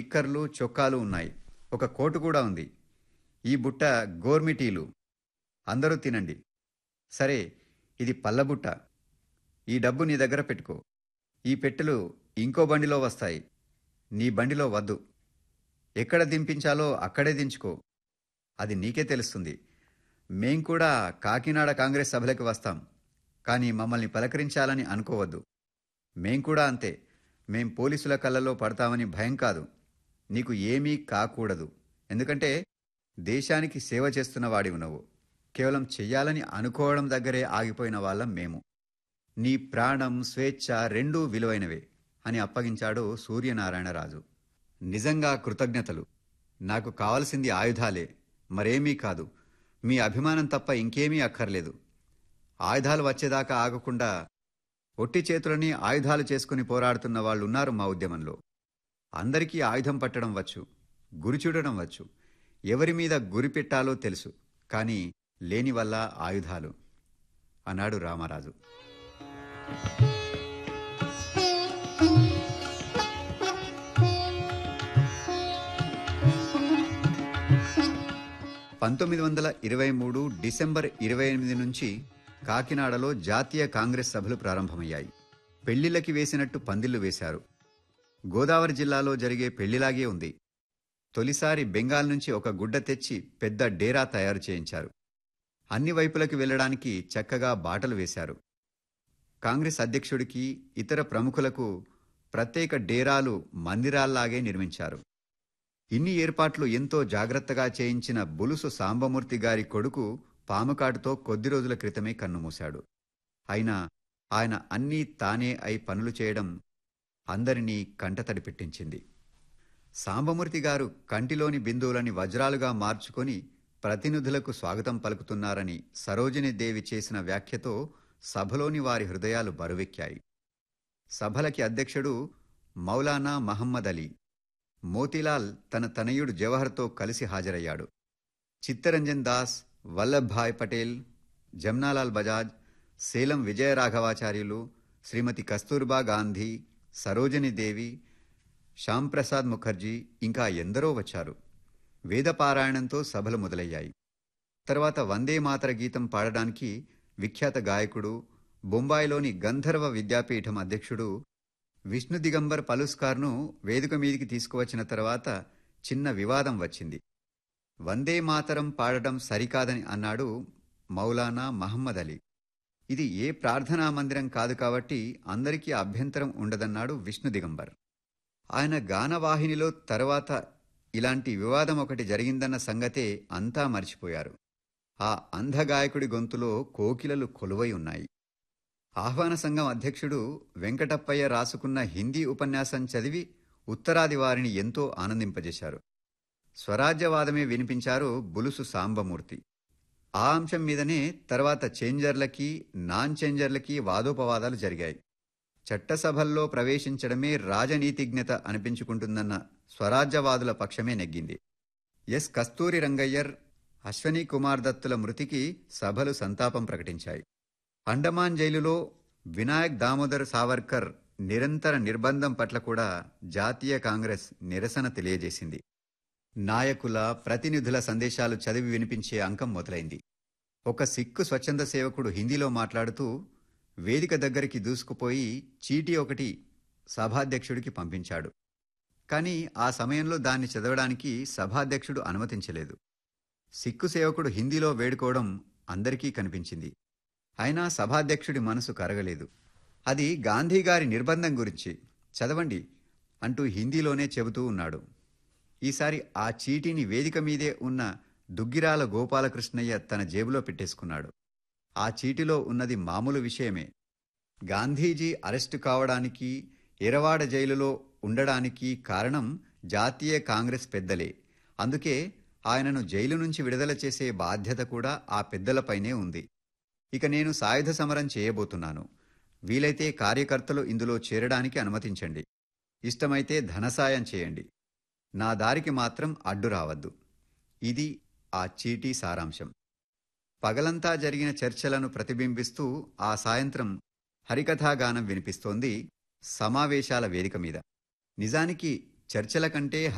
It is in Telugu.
నిక్కర్లు చొక్కాలు ఉన్నాయి ఒక కోటు కూడా ఉంది ఈ బుట్ట గోర్మిటీలు అందరూ తినండి సరే ఇది పల్లబుట్ట ఈ డబ్బు నీ దగ్గర పెట్టుకో ఈ పెట్టెలు ఇంకో బండిలో వస్తాయి నీ బండిలో వద్దు ఎక్కడ దింపించాలో అక్కడే దించుకో అది నీకే తెలుస్తుంది మేం కూడా కాకినాడ కాంగ్రెస్ సభలకు వస్తాం కానీ మమ్మల్ని పలకరించాలని అనుకోవద్దు మేం కూడా అంతే మేం పోలీసుల కళ్ళలో పడతామని భయం కాదు నీకు ఏమీ కాకూడదు ఎందుకంటే దేశానికి సేవ చేస్తున్న వాడివి నువ్వు కేవలం చెయ్యాలని అనుకోవడం దగ్గరే ఆగిపోయిన వాళ్ళం మేము నీ ప్రాణం స్వేచ్ఛ రెండూ విలువైనవే అని అప్పగించాడు సూర్యనారాయణరాజు నిజంగా కృతజ్ఞతలు నాకు కావలసింది ఆయుధాలే మరేమీ కాదు మీ అభిమానం తప్ప ఇంకేమీ అక్కర్లేదు ఆయుధాలు వచ్చేదాకా ఆగకుండా ఒట్టి చేతులని ఆయుధాలు చేసుకుని పోరాడుతున్న వాళ్ళున్నారు మా ఉద్యమంలో అందరికీ ఆయుధం పట్టడం వచ్చు గురి చూడడం వచ్చు ఎవరి మీద గురి పెట్టాలో తెలుసు కానీ లేని వల్ల ఆయుధాలు అన్నాడు రామరాజు పంతొమ్మిది వందల ఇరవై మూడు డిసెంబర్ ఇరవై ఎనిమిది నుంచి కాకినాడలో జాతీయ కాంగ్రెస్ సభలు ప్రారంభమయ్యాయి పెళ్లిళ్ళకి వేసినట్టు పందిళ్లు వేశారు గోదావరి జిల్లాలో జరిగే పెళ్లిలాగే ఉంది తొలిసారి బెంగాల్ నుంచి ఒక గుడ్డ తెచ్చి పెద్ద డేరా తయారు చేయించారు అన్ని వైపులకి వెళ్లడానికి చక్కగా బాటలు వేశారు కాంగ్రెస్ అధ్యక్షుడికి ఇతర ప్రముఖులకు ప్రత్యేక డేరాలు మందిరాల్లాగే నిర్మించారు ఇన్ని ఏర్పాట్లు ఎంతో జాగ్రత్తగా చేయించిన బులుసు సాంబమూర్తి గారి కొడుకు పాముకాటుతో కొద్ది రోజుల క్రితమే కన్నుమూశాడు అయినా ఆయన అన్నీ తానే అయి పనులు చేయడం అందరినీ కంటతడి పెట్టించింది సాంబమూర్తి గారు కంటిలోని బిందువులని వజ్రాలుగా మార్చుకొని ప్రతినిధులకు స్వాగతం పలుకుతున్నారని సరోజిని దేవి చేసిన వ్యాఖ్యతో సభలోని వారి హృదయాలు బరువెక్కాయి సభలకి అధ్యక్షుడు మౌలానా మహమ్మద్ అలీ మోతీలాల్ తన తనయుడు జవహర్తో కలిసి హాజరయ్యాడు చిత్తరంజన్ దాస్ వల్లభాయ్ పటేల్ జమ్నాలాల్ బజాజ్ సేలం విజయరాఘవాచార్యులు శ్రీమతి కస్తూర్బా గాంధీ సరోజిని దేవి శ్యాంప్రసాద్ ముఖర్జీ ఇంకా ఎందరో వచ్చారు వేదపారాయణంతో సభలు మొదలయ్యాయి తర్వాత వందే మాతర గీతం పాడడానికి విఖ్యాత గాయకుడు బొంబాయిలోని గంధర్వ విద్యాపీఠం అధ్యక్షుడు విష్ణు దిగంబర్ పలుస్కార్ను వేదిక మీదికి తీసుకువచ్చిన తర్వాత చిన్న వివాదం వచ్చింది వందే మాతరం పాడటం సరికాదని అన్నాడు మౌలానా మహమ్మద్ అలీ ఇది ఏ ప్రార్థనా మందిరం కాదు కాబట్టి అందరికీ అభ్యంతరం ఉండదన్నాడు విష్ణు దిగంబర్ ఆయన గానవాహినిలో తర్వాత ఇలాంటి వివాదం ఒకటి జరిగిందన్న సంగతే అంతా మర్చిపోయారు ఆ అంధగాయకుడి గొంతులో కోకిలలు కొలువై ఉన్నాయి ఆహ్వాన సంఘం అధ్యక్షుడు వెంకటప్పయ్య రాసుకున్న హిందీ ఉపన్యాసం చదివి ఉత్తరాది వారిని ఎంతో ఆనందింపజేశారు స్వరాజ్యవాదమే వినిపించారు బులుసు సాంబమూర్తి ఆ అంశం మీదనే తర్వాత చేంజర్లకి నాన్ చేంజర్లకి వాదోపవాదాలు జరిగాయి చట్టసభల్లో ప్రవేశించడమే రాజనీతిజ్ఞత అనిపించుకుంటుందన్న స్వరాజ్యవాదుల పక్షమే నెగ్గింది ఎస్ కస్తూరి రంగయ్యర్ అశ్వనీ కుమార్ దత్తుల మృతికి సభలు సంతాపం ప్రకటించాయి అండమాన్ జైలులో వినాయక్ దామోదర్ సావర్కర్ నిరంతర నిర్బంధం పట్ల కూడా జాతీయ కాంగ్రెస్ నిరసన తెలియజేసింది నాయకుల ప్రతినిధుల సందేశాలు చదివి వినిపించే అంకం మొదలైంది ఒక సిక్కు స్వచ్ఛంద సేవకుడు హిందీలో మాట్లాడుతూ వేదిక దగ్గరికి దూసుకుపోయి చీటీ ఒకటి సభాధ్యక్షుడికి పంపించాడు కానీ ఆ సమయంలో దాన్ని చదవడానికి సభాధ్యక్షుడు అనుమతించలేదు సిక్కు సేవకుడు హిందీలో వేడుకోవడం అందరికీ కనిపించింది అయినా సభాధ్యక్షుడి మనసు కరగలేదు అది గాంధీగారి నిర్బంధం గురించి చదవండి అంటూ హిందీలోనే చెబుతూ ఉన్నాడు ఈసారి ఆ చీటీని వేదిక మీదే ఉన్న దుగ్గిరాల గోపాలకృష్ణయ్య తన జేబులో పెట్టేసుకున్నాడు ఆ చీటిలో ఉన్నది మామూలు విషయమే గాంధీజీ అరెస్టు కావడానికి ఎరవాడ జైలులో ఉండడానికి కారణం జాతీయ కాంగ్రెస్ పెద్దలే అందుకే ఆయనను జైలు నుంచి విడుదల చేసే బాధ్యత కూడా ఆ పెద్దలపైనే ఉంది ఇక నేను సాయుధ సమరం చేయబోతున్నాను వీలైతే కార్యకర్తలు ఇందులో చేరడానికి అనుమతించండి ఇష్టమైతే ధనసాయం చేయండి నా దారికి మాత్రం అడ్డు రావద్దు ఇది ఆ చీటీ సారాంశం పగలంతా జరిగిన చర్చలను ప్రతిబింబిస్తూ ఆ సాయంత్రం హరికథాగానం వినిపిస్తోంది సమావేశాల వేదిక మీద నిజానికి చర్చల కంటే